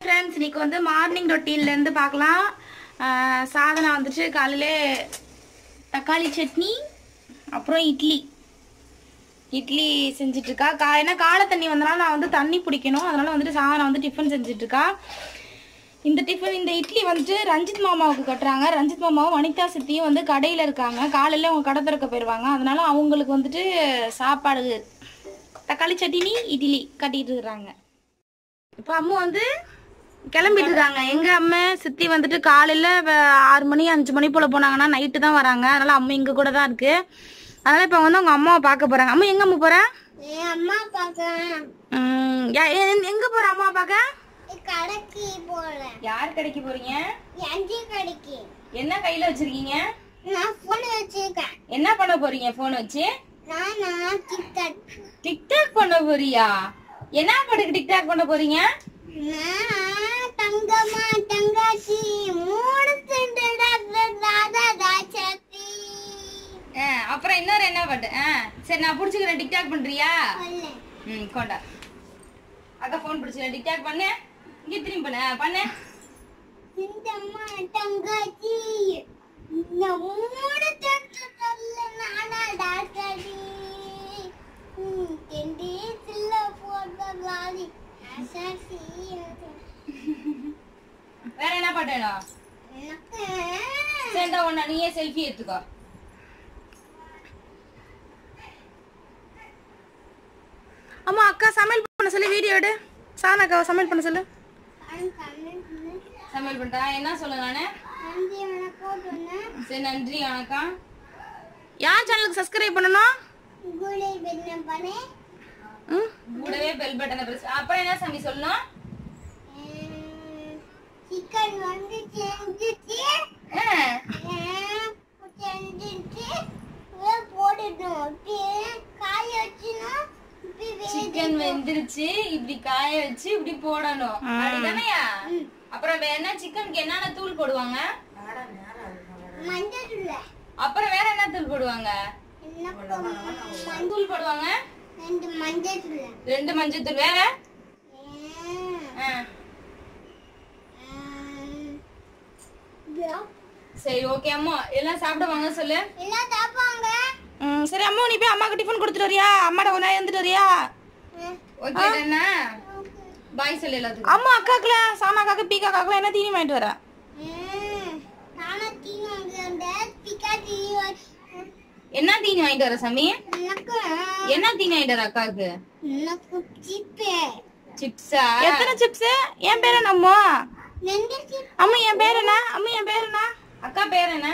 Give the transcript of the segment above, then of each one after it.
Friends இன்னைக்கு வந்து morning ரொட்டீன்லேருந்து பார்க்கலாம் ஆஹ் சாதனா வந்துட்டு காலையிலே தக்காளி சட்னி அப்புறம் இட்லி இட்லி செஞ்சுட்டு இருக்கா கா ஏன்னா காலை தண்ணி வந்தனால நான் வந்து தண்ணி பிடிக்கணும் அதனால வந்துட்டு சாதனா வந்து டிஃபன் செஞ்சுட்டு இருக்கா இந்த டிஃபன் இந்த இட்லி வந்துட்டு ரஞ்சித் மாமாவுக்கு கட்டுறாங்க ரஞ்சித் மாமாவும் வனிதா சித்தியும் வந்து கடையில் இருக்காங்க காலையில் அவங்க கடை திறக்க போயிடுவாங்க அதனால அவங்களுக்கு வந்துட்டு சாப்பாடு தக்காளி சட்னி இட்லி கட்டிட்டு இருக்கிறாங்க இப்போ அம்மா வந்து கிளம்பிட்டு இருக்காங்க எங்க அம்மா சித்தி வந்துட்டு காலையில வ- ஆறு மணி அஞ்சு மணி போல போனாங்கன்னா நைட்டு தான் வராங்க அதனால அம்மா இங்க கூட தான் இருக்கு அதனால இப்போ வந்து அவங்க அம்மாவை பார்க்க போறாங்க அம்மா எங்க அம்மா போற என் அம்மா பார்க்க உம், யா- எ- எங்க போற அம்மா பார்க்க கடைக்கு போறேன் யார் கடைக்கு போறீங்க அஞ்சு கடைக்கு என்ன கையில வச்சிருக்கீங்க நான் போன் வச்சிருக்கேன் என்ன பண்ண போறீங்க போன் வச்சு நான் நான் டிக்கெட் டிக்டாக் பண்ண போறியா என்ன படுக்கு டிக்டாக் பண்ண போறீங்க நான் தங்கம்மா தங்காச்சி மூணு செண்டு தாதா தாச்சாத்தி அஹ், அப்புறம் இன்னொரு என்ன பாட்டு அஹ், சரி நான் புடிச்சுக்கிறேன் டிக்டாக் பண்றியா சொல்ல ம் கொண்டா அக்கா ஃபோன் பிடிச்சல டிக்டாக் பண்ணு இங்கே திரும்பி பண்ணு ஆ, பண்ணு சிந்தம்மா தங்காச்சி நான் மூணு செண்டு சொல்ல நானா தாச்சாத்தி கெண்டி சில்ல போடுற லாரி அசாசி வேற என்ன பாட்டு வேணும் எனக்கு சரிடா ஒண்ணா நீயே செல்ஃபி எடுத்துக்கோ அம்மா அக்கா சமையல் பண்ண சொல்லி வீடியோ எடு சாண அக்காவை சமையல் பண்ண சொல்லு சமையல் பண்றா என்ன சொல்ல நானு நன்றி வணக்கம் சொன்னேன் சரி நன்றி வணக்கம் யார் சேனலுக்கு சப்ஸ்கிரைப் பண்ணணும் கூடை பெண்ண பண்ணேன் ம் கூடவே பெல் பட்டனை பிரஸ் அப்புறம் என்ன சாமி சொல்லணும் சிக்கன் வந்து செஞ்சுட்டு ஆ, அஹ், செஞ்சுட்டு இதை போட்டுடணும் அப்படியே காய வச்சுனா இப்படி வே- சிக்கன் வெந்துருச்சு இப்படி காய வச்சு இப்படி போடணும் அப்படிதானயா அப்புறம் வேற என்ன சிக்கனுக்கு என்னென்ன தூள் போடுவாங்க மஞ்சள் தூள் அப்புறம் வேற என்ன தூள் போடுவாங்க எனக்கு மஞ்சள் தூள் போடுவாங்க ரெண்டு மஞ்சள் தூள் ரெண்டு மஞ்சள் தூள் வேற அஹ், ஆ, அஹ், இதோ. சரி ஓகே அம்மா எல்லாம் சாப்பிட வாங்க சொல்லு எல்லாம் சாப்பாங்க சரி அம்மா நீ போய் அம்மாக்கு டிஃபன் கொடுத்துட்டு வரியா அம்மாட ஒரு நேரம் இருந்துட்டு வரியா ஓகே என்ன பாய் சொல்லு எல்லாத்துக்கும் அம்மா அக்காக்குல சாமா அக்காக்கு பீக்கா அக்காக்குல என்ன தீனி வாங்கிட்டு வரேன் நானும் தீனி வாங்குறேன் பிக்கா தீனி வாங்கி- என்ன தீனி வாங்கிட்டு வர சாமி எனக்கு என்ன தீனி வாங்கிட்டு வர அக்காவுக்கு எனக்கு சிப்பு சிப்ஸா எத்தனை சிப்ஸ் என் பேர் என்ன அம்மா ரெண்டு சிப் அம்மா என் பேர் என்ன அம்மா என் பேர் என்ன அக்கா பேர் என்ன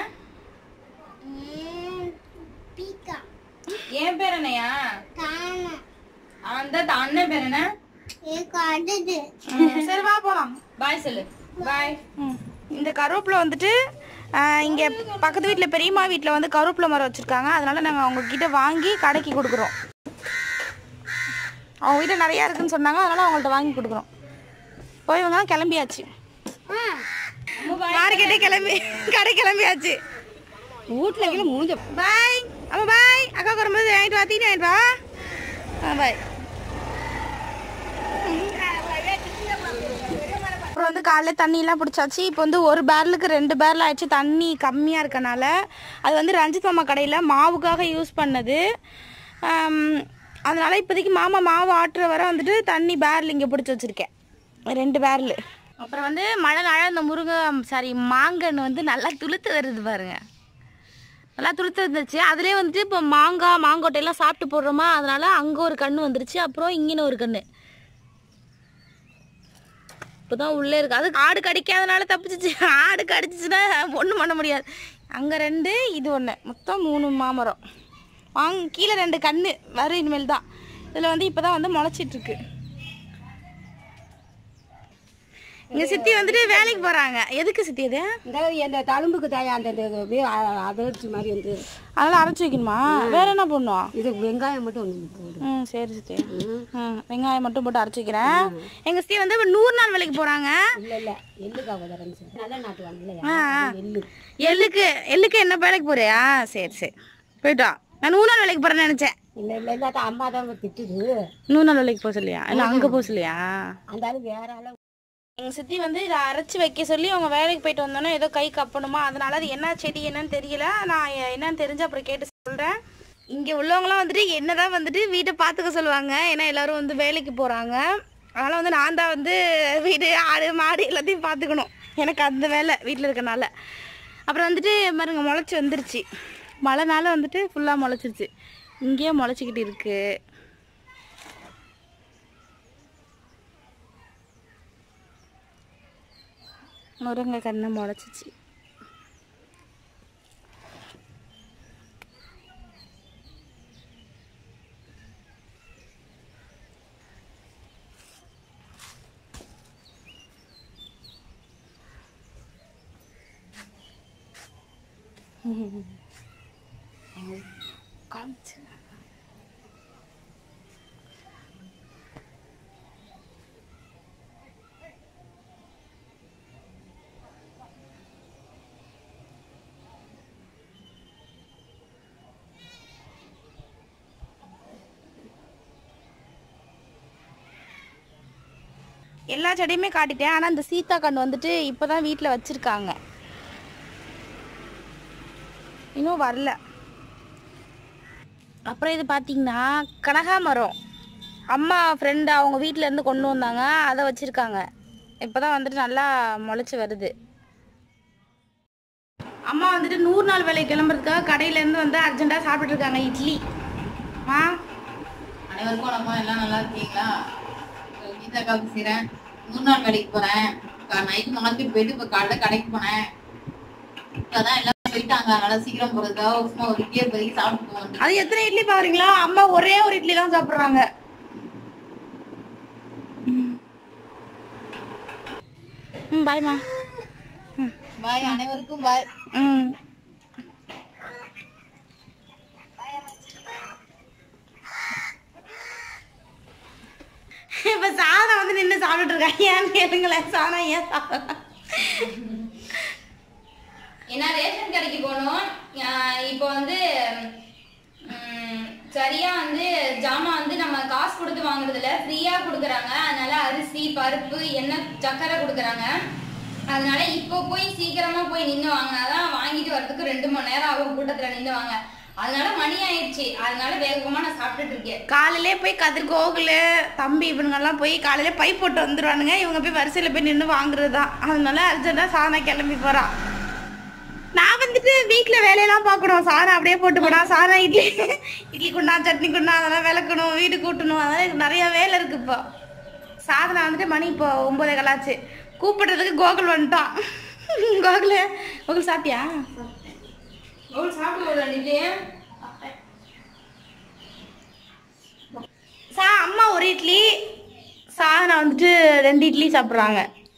பீக்கா என் பேர் என்னையா காணும் அந்த அண்ணன் பேர் என்ன எனக்கு அடுது சரி வா போலாம் பாய் சொல்லு பாய் இந்த கருவேப்பிலை வந்துட்டு ஆஹ், இங்க பக்கத்து வீட்ல பெரியம்மா வீட்ல வந்து கருவேப்பிலை மரம் வச்சிருக்காங்க அதனால நாங்க அவங்க கிட்ட வாங்கி கடைக்கு கொடுக்குறோம் அவங்க வீட்டுல நிறைய இருக்குன்னு சொன்னாங்க அதனால அவங்கள்ட்ட வாங்கி கொடுக்குறோம் போய் இவங்க கிளம்பியாச்சு மார்க்கெட்டே கிளம்பி கடை கிளம்பியாச்சு வீட்டில் கீழே மூஞ்ச பாய் அம்மா பாய் அக்கா வரும்போது வாங்கிட்டு வா தீனி வாங்கிட்டு வா ஆ பாய் அப்புறம் வந்து காலைல தண்ணியெல்லாம் பிடிச்சாச்சு இப்போ வந்து ஒரு பேரலுக்கு ரெண்டு பேரல் ஆயிடுச்சு தண்ணி கம்மியாக இருக்கனால அது வந்து ரஞ்சித் மாமா கடையில் மாவுக்காக யூஸ் பண்ணது ஆம், அதனால இப்போதைக்கு மாமா மாவு ஆட்டுற வரை வந்துட்டு தண்ணி பேரல் இங்கே பிடிச்சி வச்சுருக்கேன் ரெண்டு பேரல் அப்புறம் வந்து மழை நாள் இந்த முருங்கை சாரி மாங்கன்னு வந்து நல்லா துளுத்து வருது பாருங்க நல்லா துளுத்து வந்துருச்சு அதுலேயே வந்துட்டு இப்போ மாங்காய் மாங்கொட்டையெல்லாம் சாப்பிட்டு போடுறோமா அதனால அங்கே ஒரு கன்று வந்துருச்சு அப்புறம் இங்கே ஒரு கன்று இப்போதான் உள்ளே இருக்கு அது ஆடு கடிக்காதனால தப்பிச்சிச்சு ஆடு கடிச்சிச்சுன்னா ஒன்றும் பண்ண முடியாது அங்கே ரெண்டு இது ஒன்று மொத்தம் மூணு மாமரம் வாங்க கீழே ரெண்டு கன்று வரும் இனிமேல் தான் இதில் வந்து இப்போ தான் வந்து முளைச்சிட்டு இருக்கு இங்கே சித்தி வந்துட்டு வேலைக்கு போகிறாங்க எதுக்கு சித்தி இது இந்த இந்த தழும்புக்கு தாயா அந்த இந்த இது அ- அதிர்ச்சி மாதிரி வந்து அதெல்லாம் அரைச்சி வைக்கணுமா வேற என்ன பண்ணும் இது வெங்காயம் மட்டும் ஒன்று போடு ம் சரி சித்தி ம் வெங்காயம் மட்டும் போட்டு அரைச்சி வைக்கிறேன் எங்கள் சித்தி வந்து இப்ப நூறு நாள் வேலைக்கு போகிறாங்க இல்லை இல்லை எள்ளுக்காக தரேன் சார் நல்ல நாட்டு வாங்க இல்லையா ஆ, ஆ. எள்ளு எள்ளுக்கு எள்ளுக்கு என்ன வேலைக்கு போறியா சரி சரி போயிட்டா நான் நூறு நாள் வேலைக்கு போறேன்னு நினைச்சேன் இல்லை இல்லை இல்லாட்ட அம்மா தான் திட்டுது நூறு நாள் வேலைக்கு போக சொல்லியா இல்லை அங்கே போக சொல்லியா அந்த ஆளு வேற ஆள எங்கள் சித்தி வந்து இதை அரைச்சி வைக்க சொல்லி அவங்க வேலைக்கு போயிட்டு வந்தோன்னே ஏதோ கை கப்பணுமா அதனால அது என்ன செடி என்னன்னு தெரியல நான் எ- என்னன்னு தெரிஞ்சு அப்புறம் கேட்டு சொல்கிறேன் இங்கே உள்ளவங்களாம் வந்துட்டு என்னதான் வந்துட்டு வீட்டை பார்த்துக்க சொல்லுவாங்க ஏன்னா எல்லாரும் வந்து வேலைக்கு போகிறாங்க அதனால் வந்து நான் தான் வந்து வீடு ஆடு மாடு எல்லாத்தையும் பார்த்துக்கணும் எனக்கு அந்த வேலை வீட்டில் இருக்கனால அப்புறம் வந்துட்டு பாருங்க முளைச்சி வந்துருச்சு மழைனால வந்துட்டு ஃபுல்லாக முளைச்சிருச்சு இங்கேயே முளைச்சிக்கிட்டு இருக்குது முருங்கை கண்ணு முளைச்சிச்சு காமிச்சு எல்லா செடியுமே காட்டிட்டேன் ஆனால் இந்த சீத்தா கன்று வந்துட்டு இப்போ தான் வீட்டில் வச்சுருக்காங்க இன்னும் வரல அப்புறம் இது பார்த்தீங்கன்னா கனகாமரம் அம்மா ஃப்ரெண்டு அவங்க வீட்ல இருந்து கொண்டு வந்தாங்க அதை வச்சுருக்காங்க இப்போ தான் வந்துட்டு நல்லா முளைச்சி வருது அம்மா வந்துட்டு நூறு நாள் வேலை கிளம்புறதுக்காக கடையிலேருந்து வந்து அர்ஜென்ட்டாக சாப்பிட்டுட்டு இருக்காங்க இட்லி ஆ அனைவருக்கும் வணக்கம் எல்லாம் நல்லா இருக்கீங்களா கீதா காப்பு செய்கிறேன் மூணு நாள் வேலைக்கு போறேன் நைட்டு மார்க்கெட் போயிட்டு இப்போ காலைல கடைக்கு போனேன் இப்பதான் எல்லாம் போயிட்டாங்க அதனால சீக்கிரம் போறதுக்காக சும்மா ஒரு இட்லியை இப்போதைக்கு சாப்பிட்டு போவோம் அது எத்தனை இட்லி பாக்குறீங்களா அம்மா ஒரே ஒரு இட்லி தான் சாப்பிடுறாங்க ம் பாய்மா பாய் அனைவருக்கும் பாய் ம் இப்ப சாதம் வந்து நின்று சாப்பிட்டுட்டு இருக்காங்க ஏன்னு கேளுங்களேன் சாதம் ஏன் சாப்பிட்றேன் ஏன்னா ரேஷன் கடைக்கு போனோம் ஆஹ் இப்போ வந்து ம், சரியா வந்து ஜாமான் வந்து நம்ம காசு கொடுத்து வாங்குறது இல்ல ஃப்ரீயா கொடுக்குறாங்க அதனால அரிசி பருப்பு எண்ணெய் சக்கரை கொடுக்குறாங்க அதனால இப்போ போய் சீக்கிரமா போய் நின்று வாங்கினாதான் வாங்கிட்டு வரதுக்கு ரெண்டு மணி நேரம் ஆகும் கூட்டத்துல நின்று வாங்க அதனால மணி ஆயிடுச்சு அதனால வேகமா நான் சாப்பிட்டுட்டு இருக்கேன் காலையிலே போய் கதிர் கோகுல் தம்பி இவனுங்கெல்லாம் போய் காலையிலே பை போட்டு வந்துடுவானுங்க இவங்க போய் வரிசையில் போய் நின்று வாங்குறது தான் அதனால அர்ஜென்ட்டாக சாதனை கிளம்பி போகிறான் நான் வந்துட்டு வீட்டில் வேலையெல்லாம் பார்க்கணும் சாதம் அப்படியே போட்டு போனா சாதம் இட்லி இட்லி குண்டா சட்னி குண்டா அதெல்லாம் விளக்கணும் வீடு கூட்டணும் அதெல்லாம் எனக்கு நிறைய வேலை இருக்கு இப்போ சாதனை வந்துட்டு மணி இப்போ ஒம்பதே கலாச்சு கூப்பிடுறதுக்கு கோகுல் வந்துட்டான் கோகுல் கோகுல் சாப்பிட்டியா எவ்வளவு சாப்பிட்டு ரெண்டு சா அம்மா ஒரு இட்லி சாதனை வந்துட்டு ரெண்டு இட்லி சாப்பிட்றாங்க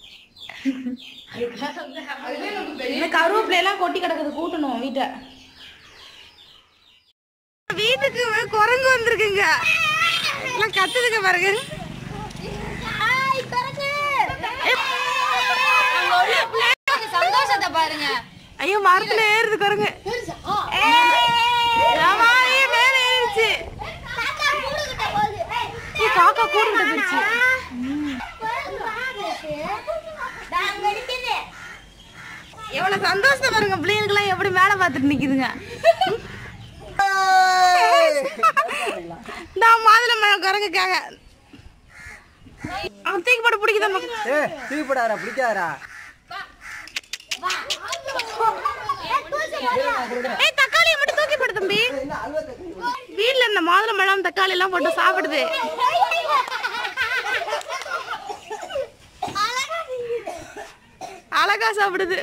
இந்த கருவேப்பிலையெல்லாம் கொட்டி கிடக்குது கூட்டணும் வீட்டை வீட்டுக்கு குரங்கு வந்திருக்குங்க எல்லாம் கத்துதுங்க பாருங்க சந்தோஷத்தை பாருங்க ஐயோ மரத்துல ஏறுது குரங்கு ஆமா, ஏய், மேல ஏறிடுச்சு ஏய், காக்கா கூடு கிட்ட போயிடுச்சு எவ்வளவு சந்தோஷம் பாருங்க பிள்ளைங்களுக்குலாம் எப்படி மேல பார்த்துட்டு நிக்குதுங்க நான் மாதுளை மழை குரங்குக்காக அவன் தூக்கி போட பிடிக்குதான் ஏ தூக்கி போடாதடா பிடிக்காதடா ஏய் தக்காளியை மட்டும் தூக்கி போடு தம்பி வீட்ல இந்த மாதுளை பழம் தக்காளி எல்லாம் போட்டு சாப்பிடுது அழகா சாப்பிடுது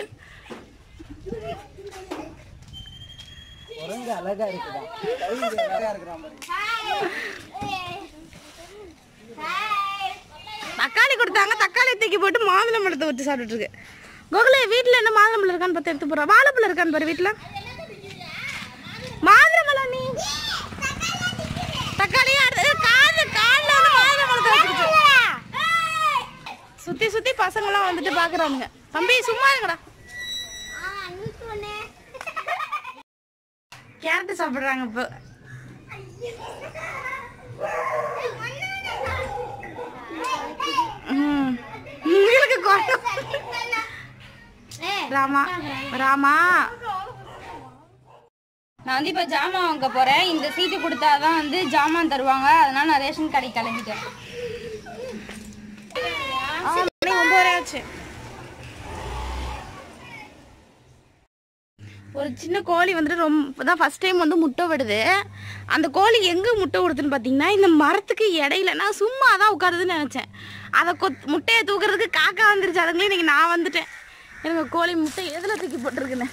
குரங்கு அழகா இருக்குதா கை அழகா இருக்கிறான் பாரு தக்காளி கொடுத்தாங்க தக்காளி தூக்கி போட்டு மாதுளை பழத்தை வச்சு சாப்பிட்டுட்டு இருக்கு கோகுலே வீட்ல என்ன மாதுளை பழம் இருக்கான்னு பார்த்து எடுத்து போறா வாழைப்பழம் இருக்கான்னு பாரு வீட்ல மாதுளை பழம் நீ தக்காளி அடுத்து காது கால்ல வந்து மாதுளை பழத்தை வச்சுக்கிச்சு சுத்தி சுத்தி பசங்க எல்லாம் வந்துட்டு பாக்குறானுங்க தம்பி சும்மா இருங்கடா கேரட் சாப்பிடுறாங்க இப்போ ம். உங்களுக்கு கோலம் ராமா ராமா நான் வந்து இப்ப ஜாமான் வாங்க போறேன் இந்த சீட்டு கொடுத்தாதான் வந்து ஜாமான் தருவாங்க அதனால நான் ரேஷன் கடைக்கு கிளம்பிட்டேன் மணி ஒன்பது ஆச்சு ஒரு சின்ன கோழி வந்துட்டு ரொம்ப தான் ஃபர்ஸ்ட் டைம் வந்து முட்டை விடுது அந்த கோழி எங்கே முட்டை விடுதுன்னு பார்த்தீங்கன்னா இந்த மரத்துக்கு இடையில நான் சும்மா தான் உட்காருதுன்னு நினச்சேன் அதை கொத் முட்டையை தூக்குறதுக்கு காக்கா வந்துருச்சு அதுங்களே இன்னைக்கு நான் வந்துட்டேன் எனக்கு கோழி முட்டை எதில் தூக்கி போட்டிருக்குன்னு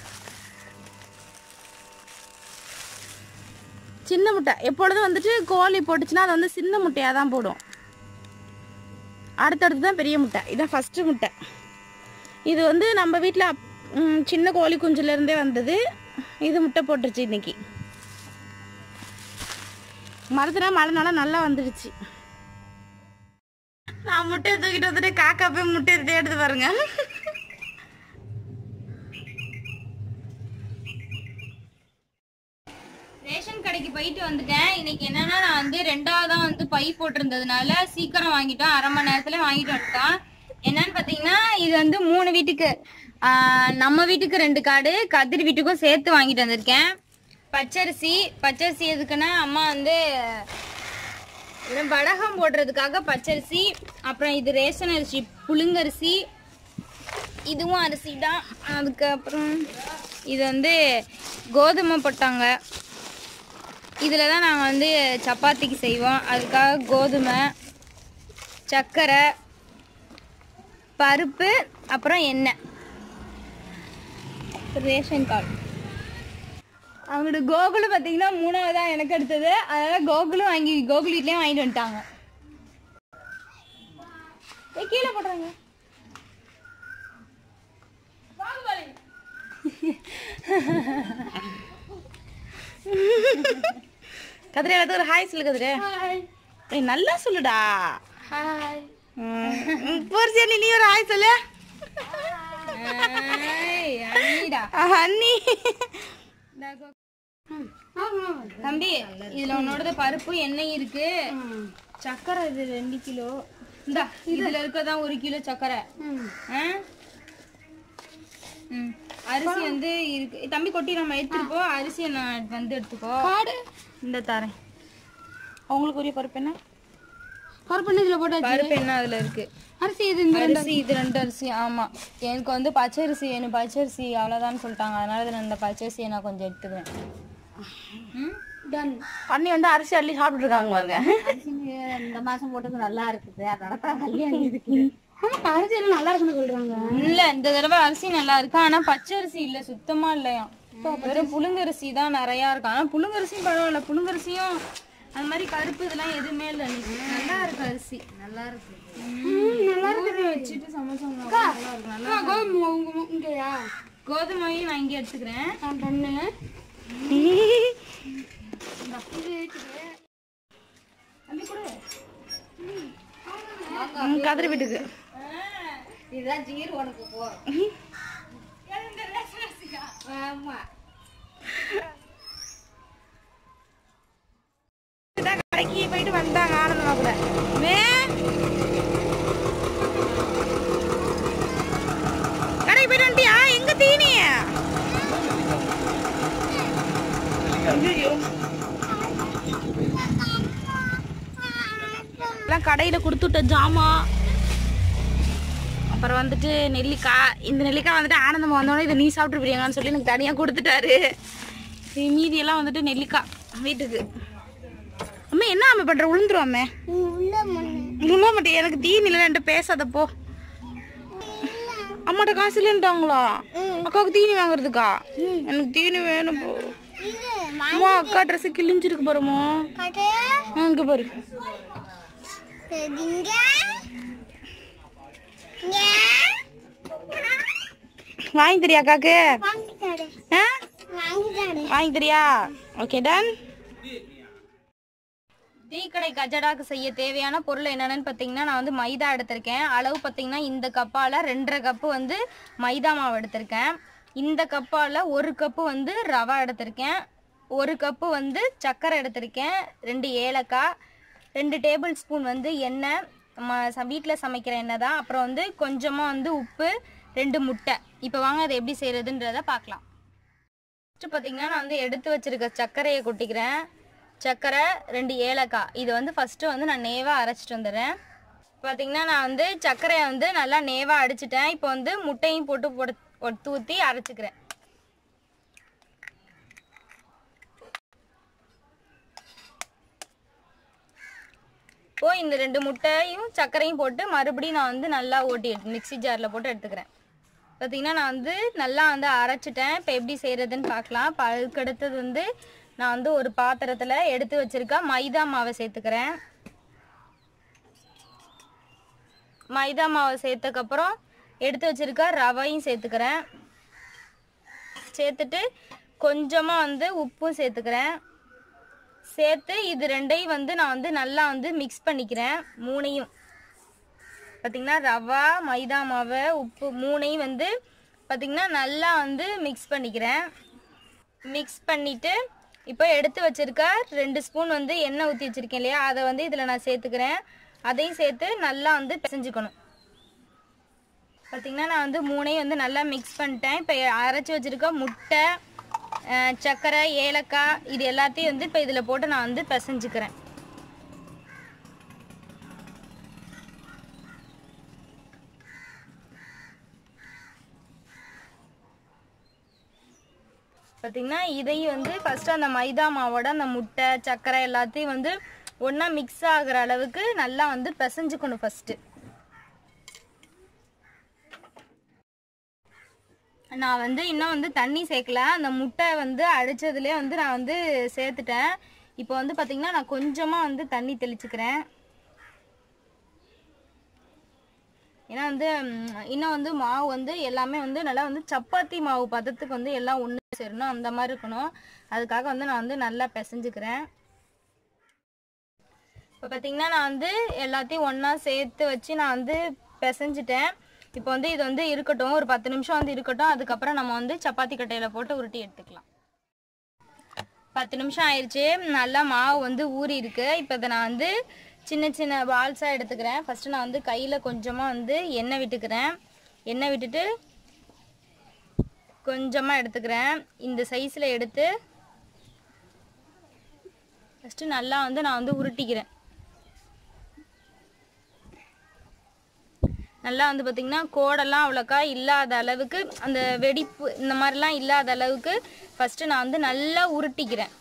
சின்ன முட்டை எப்பொழுதும் வந்துட்டு கோழி போட்டுச்சுன்னா அது வந்து சின்ன முட்டையாக தான் போடும் அடுத்தடுத்து தான் பெரிய முட்டை இதான் ஃபஸ்ட்டு முட்டை இது வந்து நம்ம வீட்டில் சின்ன கோழி குஞ்சுலேருந்தே வந்தது இது முட்டை போட்டுருச்சு இன்னைக்கு மரத்துல மழைனால நல்லா வந்துடுச்சு நான் முட்டையை தூக்கிட்டு வந்துட்டு காக்கா போய் முட்டையை தேடுது பாருங்க ரேஷன் கடைக்கு போயிட்டு வந்துட்டேன் இன்னைக்கு என்னன்னா நான் வந்து ரெண்டாவதா வந்து பை போட்டிருந்ததுனால சீக்கிரம் வாங்கிட்டோம் அரை மணி நேரத்துல வாங்கிட்டு வந்துட்டோம் என்னன்னு பாத்தீங்கன்னா இது வந்து மூணு வீட்டுக்கு ஆஹ், நம்ம வீட்டுக்கு ரெண்டு கார்டு கதிர் வீட்டுக்கும் சேர்த்து வாங்கிட்டு வந்திருக்கேன் பச்சரிசி பச்சரிசி எதுக்குன்னா அம்மா வந்து இது வடகம் போடுறதுக்காக பச்சரிசி அப்புறம் இது ரேஷன் அரிசி புழுங்கரிசி இதுவும் அரிசி தான் அதுக்கப்புறம் இது வந்து கோதுமை போட்டாங்க இதில் தான் நாங்கள் வந்து சப்பாத்திக்கு செய்வோம் அதுக்காக கோதுமை சர்க்கரை பருப்பு அப்புறம் எண்ணெய் ரேஷன் கார்டு அவங்களோட கோகுலும் பார்த்தீங்கன்னா மூணாவது தான் எனக்கு எடுத்தது அதனால் கோகுலும் வாங்கி கோகுல் வீட்லேயும் வாங்கிட்டு வந்துட்டாங்க ஏய், கீழே போடுறாங்க கதிரே வந்து ஒரு ஹாய் சொல்லு கதிரே ஏய் நல்லா சொல்லுடா ஹாய் போர்ச்சியா நீ ஒரு ஹாய் சொல்லு அண்ணிடா ஆஹ், அண்ணி தம்பி இதுல உன்னோடது பருப்பு எண்ணெய் இருக்கு சக்கரை இது ரெண்டு கிலோ இந்தா இதுல இருக்கதான் ஒரு கிலோ சக்கரை ஆ? ம். அரிசி வந்து இருக்கு தம்பி கொட்டி நம்ம எடுத்துட்டு போ அரிசியை நான் வந்து எடுத்துக்கோ இந்த தரேன் அவங்களுக்கு உரிய பருப்பு என்ன பருப்பு இதுல போட்டு பருப்பு என்ன அதுல இருக்கு அரிசி இது இந்த அரிசி இது ரெண்டு அரிசி ஆமா எனக்கு வந்து பச்சரிசி எனக்கு பச்சரிசி அவ்வளவுதான் சொல்லிட்டாங்க அதனால இதுல இந்த பச்சரிசியை நான் கொஞ்சம் எடுத்துக்கிறேன் ம் டன் அண்ணி வந்து அரிசி அள்ளி சாப்பிட்டு இருக்காங்க பாருங்க இந்த மாசம் போட்டது நல்லா இருக்குது அதனால தான் கல்யாணம் இருக்கு ஆமா அரிசி எல்லாம் நல்லா இருக்குன்னு சொல்றாங்க இல்ல இந்த தடவை அரிசி நல்லா இருக்கு ஆனா பச்சை அரிசி இல்ல சுத்தமா இல்லையா வெறும் புழுங்கரிசி தான் நிறைய இருக்கு ஆனா புழுங்கரிசியும் பரவாயில்ல புழுங்கரிசியும் அந்த மாதிரி கருப்பு இதெல்லாம் எதுவுமே இல்ல இன்னைக்கு. நல்லா இருக்கு அரிசி நல்லா இருக்கு நல்லா இருக்கு வச்சுட்டு சமைச்சோம்னா நல்லா இருக்கு நல்லா இருக்கு. இங்கயா கோதுமையும் நான் இங்கே எடுத்துக்கிறேன் டன்னு ம், கதிரி வீட்டுக்கு இதுதான் ஜீர் உனக்கு போ ஆமா இதான் கடைக்கு போயிட்டு வந்தாங்க ஆனந்தமா கூட வே கடைக்கு போயிட்டு வந்துட்டியா எங்க தீனி ஐயையோ. எல்லாம் கடையில கொடுத்துட்ட ஜாமான் அப்புறம் வந்துட்டு நெல்லிக்காய் இந்த நெல்லிக்காய் வந்துட்டு ஆனந்தமா வந்தோடனே இதை நீ சாப்பிட்டு பிரியாங்கன்னு சொல்லி எனக்கு தனியாக கொடுத்துட்டாரு இது மீதியெல்லாம் வந்துட்டு நெல்லிக்காய் வீட்டுக்கு அம்மா என்ன அம்மா பண்ற உளுந்துரும் அம்மே உள்ள மண்ணு உள்ள மாட்டே எனக்கு தீனி இல்லைன்ட்டு பேசாத போ அம்மாட்ட காசு இல்லைன்ட்டாங்களா அக்காவுக்கு தீனி வாங்குறதுக்கா எனக்கு தீனி வேணும் போ இது அம்மா அக்கா ட்ரெஸ் கிழிஞ்சிருக்கு பாருமா கடையா ஆ, இங்க பாரு சரிங்க இங்க வாங்கி தரியா அக்காக்கு வாங்கி தரேன் ஆ வாங்கி தரேன் வாங்கி தரியா ஓகே டன் டீ கடை கஜடாக்கு செய்ய தேவையான பொருள் என்னென்னு பார்த்தீங்கன்னா நான் வந்து மைதா எடுத்திருக்கேன் அளவு பார்த்தீங்கன்னா இந்த கப்பால் ரெண்டரை கப்பு வந்து மைதா மாவு எடுத்திருக்கேன் இந்த கப்பால் ஒரு கப்பு வந்து ரவை எடுத்திருக்கேன் ஒரு கப்பு வந்து சர்க்கரை எடுத்திருக்கேன் ரெண்டு ஏலக்காய் ரெண்டு டேபிள் ஸ்பூன் வந்து எண்ணெய் நம்ம வீட்டில் சமைக்கிற எண்ணெய் தான் அப்புறம் வந்து கொஞ்சமாக வந்து உப்பு ரெண்டு முட்டை இப்போ வாங்க அதை எப்படி செய்கிறதுன்றத பார்க்கலாம் ஃபஸ்ட்டு பார்த்தீங்கன்னா நான் வந்து எடுத்து வச்சிருக்க சர்க்கரையை கொட்டிக்கிறேன் சர்க்கரை ரெண்டு ஏலக்காய் இது வந்து ஃபஸ்ட்டு வந்து நான் நேவாக அரைச்சிட்டு வந்துடுறேன் பார்த்தீங்கன்னா நான் வந்து சர்க்கரையை வந்து நல்லா நேவாக அடிச்சிட்டேன் இப்போ வந்து முட்டையும் போட்டு போட்டு தூத்தி அரைச்சிக்கிறேன் இப்போ இந்த ரெண்டு முட்டையும் சர்க்கரையும் போட்டு மறுபடியும் நான் வந்து நல்லா ஓட்டி மிக்ஸி ஜாரில் போட்டு எடுத்துக்கிறேன் பார்த்தீங்கன்னா நான் வந்து நல்லா வந்து அரைச்சிட்டேன் இப்போ எப்படி செய்கிறதுன்னு பார்க்கலாம் இப்போ அதுக்கு அடுத்தது வந்து நான் வந்து ஒரு பாத்திரத்தில் எடுத்து வச்சிருக்க மைதா மாவை சேர்த்துக்கிறேன் மைதா மாவை சேர்த்தக்கப்புறம் எடுத்து வச்சிருக்க ரவையும் சேர்த்துக்கிறேன் சேர்த்துட்டு கொஞ்சமாக வந்து உப்பும் சேர்த்துக்கிறேன் சேர்த்து இது ரெண்டையும் வந்து நான் வந்து நல்லா வந்து மிக்ஸ் பண்ணிக்கிறேன் மூணையும் பார்த்திங்கன்னா ரவா மைதா மாவு உப்பு மூணையும் வந்து பார்த்திங்கன்னா நல்லா வந்து மிக்ஸ் பண்ணிக்கிறேன் மிக்ஸ் பண்ணிவிட்டு இப்போ எடுத்து வச்சிருக்க ரெண்டு ஸ்பூன் வந்து எண்ணெய் ஊற்றி வச்சுருக்கேன் இல்லையா அதை வந்து இதில் நான் சேர்த்துக்கிறேன் அதையும் சேர்த்து நல்லா வந்து பிசைஞ்சுக்கணும் பார்த்திங்கன்னா நான் வந்து மூணையும் வந்து நல்லா மிக்ஸ் பண்ணிட்டேன் இப்போ அரைச்சி வச்சுருக்க முட்டை அஹ், சர்க்கரை ஏலக்காய் இது எல்லாத்தையும் வந்து இப்போ இதில் போட்டு நான் வந்து பிசைஞ்சுக்கிறேன் பார்த்தீங்கன்னா இதையும் வந்து ஃபஸ்ட்டு அந்த மைதா மாவோட அந்த முட்டை சர்க்கரை எல்லாத்தையும் வந்து ஒன்றா மிக்ஸ் ஆகுற அளவுக்கு நல்லா வந்து பிசைஞ்சுக்கணும் ஃபஸ்ட்டு நான் வந்து இன்னும் வந்து தண்ணி சேர்க்கல அந்த முட்டை வந்து அடிச்சதுலேயே வந்து நான் வந்து சேர்த்துட்டேன் இப்போ வந்து பார்த்தீங்கன்னா நான் கொஞ்சமாக வந்து தண்ணி தெளிச்சுக்கிறேன் ஏன்னா வந்து ம், இன்னும் வந்து மாவு வந்து எல்லாமே வந்து நல்லா வந்து சப்பாத்தி மாவு பதத்துக்கு வந்து எல்லாம் ஒன்று சேரணும் அந்த மாதிரி இருக்கணும் அதுக்காக வந்து நான் வந்து நல்லா பிசைஞ்சுக்கிறேன் இப்போ பார்த்தீங்கன்னா நான் வந்து எல்லாத்தையும் ஒன்றா சேர்த்து வச்சு நான் வந்து பிசைஞ்சிட்டேன் இப்போ வந்து இது வந்து இருக்கட்டும் ஒரு பத்து நிமிஷம் வந்து இருக்கட்டும் அதுக்கப்புறம் நம்ம வந்து சப்பாத்தி கட்டையில் போட்டு உருட்டி எடுத்துக்கலாம் பத்து நிமிஷம் ஆயிடுச்சு நல்லா மாவு வந்து ஊறி இருக்கு இப்போ இதை நான் வந்து சின்ன சின்ன பால்ஸாக எடுத்துக்கிறேன் ஃபஸ்ட்டு நான் வந்து கையில் கொஞ்சமாக வந்து எண்ணெய் விட்டுக்கிறேன் எண்ணெய் விட்டுட்டு கொஞ்சமாக எடுத்துக்கிறேன் இந்த சைஸில் எடுத்து ஃபஸ்ட்டு நல்லா வந்து நான் வந்து உருட்டிக்கிறேன் நல்லா வந்து பார்த்திங்கன்னா கோடெல்லாம் அவ்வளோக்கா இல்லாத அளவுக்கு அந்த வெடிப்பு இந்த மாதிரிலாம் இல்லாத அளவுக்கு ஃபஸ்ட்டு நான் வந்து நல்லா உருட்டிக்கிறேன்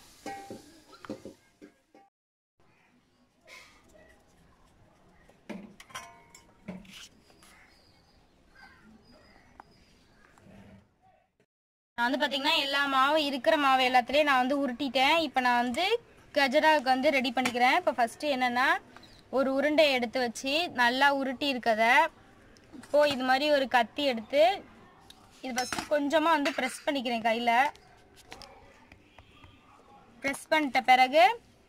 நான் வந்து பார்த்தீங்கன்னா எல்லா மாவும் இருக்கிற மாவு எல்லாத்துலேயும் நான் வந்து உருட்டிட்டேன் இப்போ நான் வந்து கஜராவுக்கு வந்து ரெடி பண்ணிக்கிறேன் இப்போ ஃபஸ்ட்டு என்னென்னா ஒரு உருண்டையை எடுத்து வச்சு நல்லா உருட்டி இருக்கத இப்போ இது மாதிரி ஒரு கத்தி எடுத்து இது ஃபஸ்ட்டு கொஞ்சமாக வந்து ப்ரெஸ் பண்ணிக்கிறேன் கையில் ப்ரெஸ் பண்ணிட்ட பிறகு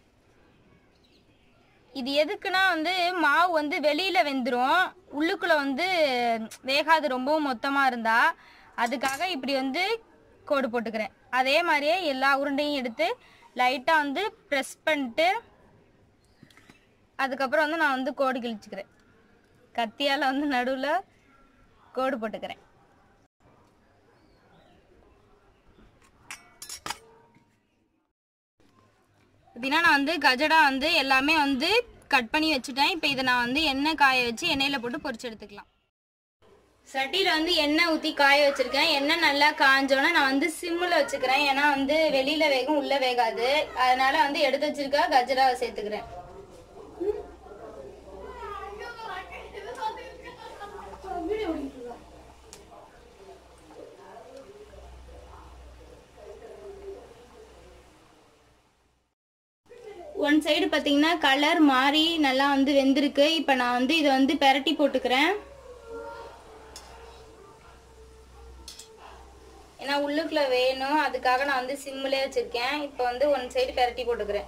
இது எதுக்குன்னா வந்து மாவு வந்து வெளியில் வெந்துடும் உள்ளுக்குள்ளே வந்து வேகாது ரொம்பவும் மொத்தமாக இருந்தா அதுக்காக இப்படி வந்து கோடு போட்டுக்கிறேன் அதே மாதிரியே எல்லா உருண்டையும் எடுத்து லைட்டாக வந்து ப்ரெஸ் பண்ணிட்டு அதுக்கப்புறம் வந்து நான் வந்து கோடு கிழிச்சுக்கிறேன் கத்தியால் வந்து நடுவில் கோடு போட்டுக்கிறேன் அப்படின்னா நான் வந்து கஜடா வந்து எல்லாமே வந்து கட் பண்ணி வச்சுட்டேன் இப்போ இதை நான் வந்து எண்ணெய் காய வச்சு எண்ணெயில் போட்டு பொரிச்சு எடுத்துக்கலாம் சட்டியில் வந்து எண்ணெய் ஊற்றி காய வச்சுருக்கேன் எண்ணெய் நல்லா காஞ்சோன்னே நான் வந்து சிம்மில் வச்சுக்கிறேன் ஏன்னா வந்து வெளியில் வேகும் உள்ளே வேகாது அதனால வந்து எடுத்து வச்சிருக்க கஜராவை சேர்த்துக்கிறேன் ஒன் சைடு பார்த்தீங்கன்னா கலர் மாறி நல்லா வந்து வெந்திருக்கு இப்போ நான் வந்து இதை வந்து பெரட்டி போட்டுக்கிறேன் ஏன்னா உள்ளுக்குள்ள வேணும் அதுக்காக நான் வந்து சிம்மிலே வச்சிருக்கேன் இப்போ வந்து ஒன் சைடு பெரட்டி போட்டுக்கிறேன்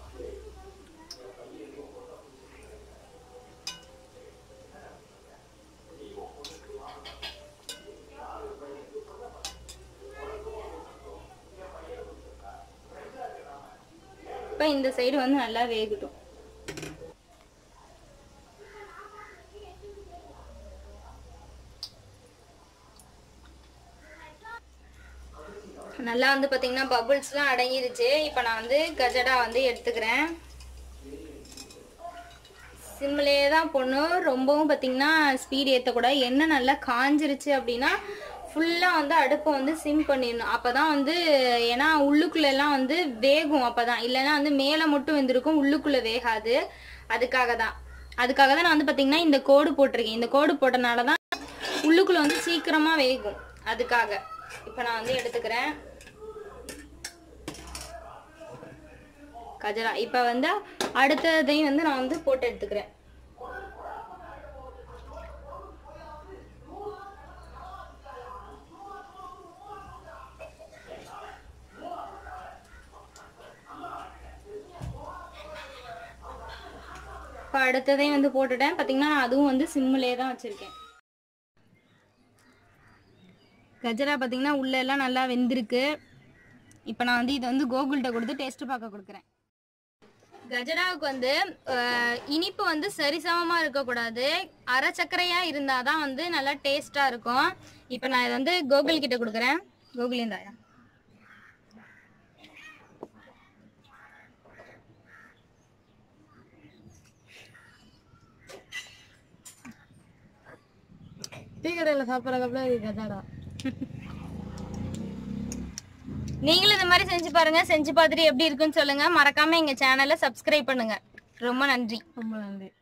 இப்போ இந்த சைடு வந்து நல்லா வேகட்டும் நல்லா வந்து பார்த்தீங்கன்னா பபுள்ஸ்லாம் அடங்கிருச்சு இப்போ நான் வந்து கஜடா வந்து எடுத்துக்கிறேன் சிம்லேயே தான் போடணும் ரொம்பவும் பார்த்தீங்கன்னா ஸ்பீட் ஏற்றக்கூடாது எண்ணெய் நல்லா காஞ்சிருச்சு அப்படின்னா ஃபுல்லாக வந்து அடுப்பை வந்து சிம் பண்ணிடணும் அப்போ தான் வந்து ஏன்னா உள்ளுக்குள்ள எல்லாம் வந்து வேகும் அப்போ தான் இல்லைன்னா வந்து மேலே மட்டும் வெந்திருக்கும் உள்ளுக்குள்ளே வேகாது அதுக்காக தான் அதுக்காக தான் நான் வந்து பார்த்தீங்கன்னா இந்த கோடு போட்டிருக்கேன் இந்த கோடு போட்டனால தான் உள்ளுக்குள்ளே வந்து சீக்கிரமாக வேகும் அதுக்காக இப்போ நான் வந்து எடுத்துக்கிறேன் கஜரா இப்போ வந்து அடுத்ததையும் வந்து நான் வந்து போட்டு எடுத்துக்கிறேன் இப்போ அடுத்ததையும் வந்து போட்டுட்டேன் பார்த்தீங்கன்னா நான் அதுவும் வந்து சிம்மிலே தான் வச்சுருக்கேன் கஜரா பார்த்தீங்கன்னா உள்ள எல்லாம் நல்லா வெந்திருக்கு இப்போ நான் வந்து இதை வந்து கோகுல்கிட்ட கொடுத்து டேஸ்ட் பார்க்க கொடுக்குறேன் கஜராவுக்கு வந்து அஹ், இனிப்பு வந்து சரிசமமா இருக்கக்கூடாது அரை சர்க்கரையா இருந்தாதான் வந்து நல்லா டேஸ்டா இருக்கும் இப்போ நான் இதை வந்து கோகுல் கிட்ட கொடுக்குறேன் கோகுல் இந்தாயா டீ கடையில் சாப்பிட்றதுக்குள்ள இது கஜாடா நீங்களும் இந்த மாதிரி செஞ்சு பாருங்க செஞ்சு பார்த்துட்டு எப்படி இருக்குன்னு சொல்லுங்க மறக்காம எங்க சேனலை சப்ஸ்கிரைப் பண்ணுங்க ரொம்ப நன்றி ரொம்ப நன்றி